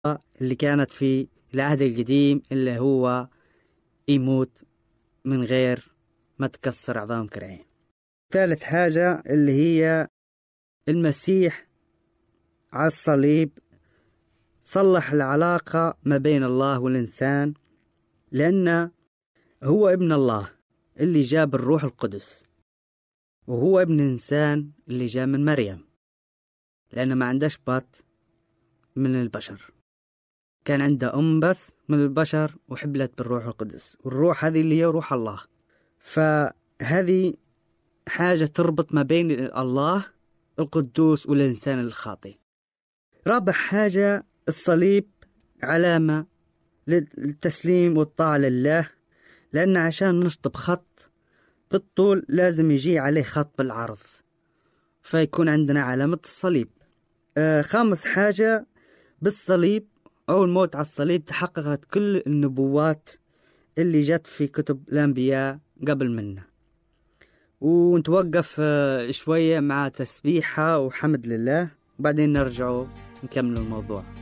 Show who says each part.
Speaker 1: اللي كانت في العهد القديم اللي هو يموت من غير ما تكسر عظام كرعيه ثالث حاجة اللي هي المسيح على الصليب صلح العلاقة ما بين الله والإنسان لأن هو ابن الله اللي جاب الروح القدس وهو ابن إنسان اللي جاء من مريم لأنه ما عندهش بات من البشر كان عنده أم بس من البشر وحبلت بالروح القدس والروح هذه اللي هي روح الله فهذه حاجة تربط ما بين الله القدوس والإنسان الخاطئ رابع حاجة الصليب علامة للتسليم والطاعة لله لأن عشان نشطب خط بالطول لازم يجي عليه خط بالعرض فيكون عندنا علامة الصليب آه خامس حاجة بالصليب أو الموت على الصليب تحققت كل النبوات اللي جت في كتب الأنبياء قبل منا ونتوقف شوية مع تسبيحة وحمد لله وبعدين نرجع نكمل الموضوع